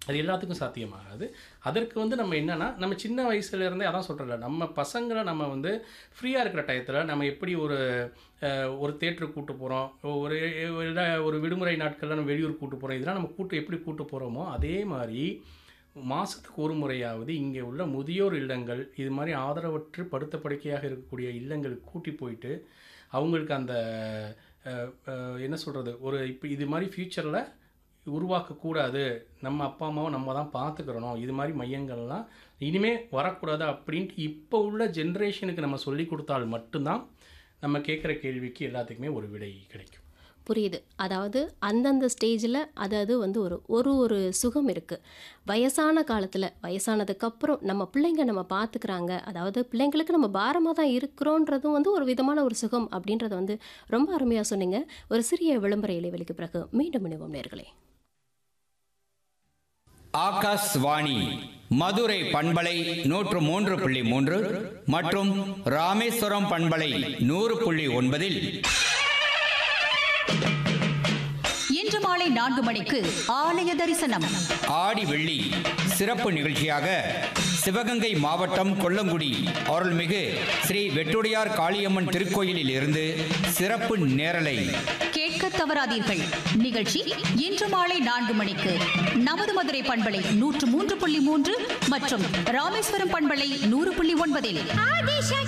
அது எல்லாத்துக்கும் சாத்தியமாகாது அதற்கு வந்து நம்ம என்னன்னா நம்ம சின்ன வயசுல இருந்தே அதான் சொல்கிறல நம்ம பசங்களை நம்ம வந்து ஃப்ரீயாக இருக்கிற டயத்தில் நம்ம எப்படி ஒரு அஹ், ஒரு தேட்டருக்கு கூட்டு போகிறோம் ஒரு இல்ல ஒரு விடுமுறை நாட்களில் நம்ம வெளியூர் கூட்டு போகிறோம் இதெல்லாம் நம்ம கூட்டு எப்படி கூட்டு போகிறோமோ அதே மாதிரி மாதத்துக்கு ஒரு முறையாவது இங்கே உள்ள முதியோர் இல்லங்கள் இது மாதிரி ஆதரவற்று படுத்த படுக்கையாக இருக்கக்கூடிய இல்லங்களுக்கு கூட்டி போயிட்டு அவங்களுக்கு அந்த அஹ், அஹ், என்ன சொல்கிறது ஒரு இப்போ இது மாதிரி ஃப்யூச்சரில் உருவாக்கக்கூடாது நம்ம அப்பா அம்மாவை நம்ம தான் பார்த்துக்கிறணும் இது மாதிரி மையங்கள்லாம் இனிமே வரக்கூடாது அப்படின்ட்டு இப்போ உள்ள ஜென்ரேஷனுக்கு நம்ம சொல்லி கொடுத்தால் மட்டும்தான் நம்ம கேட்குற கேள்விக்கு எல்லாத்துக்குமே ஒரு விடை கிடைக்கும் புரியுது அதாவது அந்தந்த ஸ்டேஜில் அது அது வந்து ஒரு ஒரு ஒரு சுகம் இருக்குது வயசான காலத்தில் வயசானதுக்கப்புறம் நம்ம பிள்ளைங்க நம்ம பார்த்துக்கிறாங்க அதாவது பிள்ளைங்களுக்கு நம்ம பாரமாக தான் இருக்கிறோன்றதும் வந்து ஒரு விதமான ஒரு சுகம் அப்படின்றத வந்து ரொம்ப அருமையாக சொன்னீங்க ஒரு சிறிய விளம்பர இடைவெளிக்கு பிறகு மீண்டும் இணைவோம் நேர்களே ஆகாஷ்வாணி மதுரை பண்பலை நூற்று மூன்று புள்ளி மூன்று மற்றும் ராமேஸ்வரம் பண்பலை நூறு புள்ளி ஒன்பதில் இன்று மாலை நான்கு மணிக்கு ஆலய தரிசனம் ஆடி வெள்ளி சிறப்பு நிகழ்ச்சியாக சிவகங்கை மாவட்டம் கொல்லங்குடி அருள்மிகு ஸ்ரீ வெட்டுடையார் காளியம்மன் திருக்கோயிலில் இருந்து சிறப்பு நேரலை கேட்க தவறாதீர்கள் நிகழ்ச்சி இன்று மாலை நான்கு மணிக்கு நமது மதுரை பண்பலை நூற்று மூன்று புள்ளி மூன்று மற்றும் ராமேஸ்வரம் பண்பலை நூறு புள்ளி ஒன்பதில்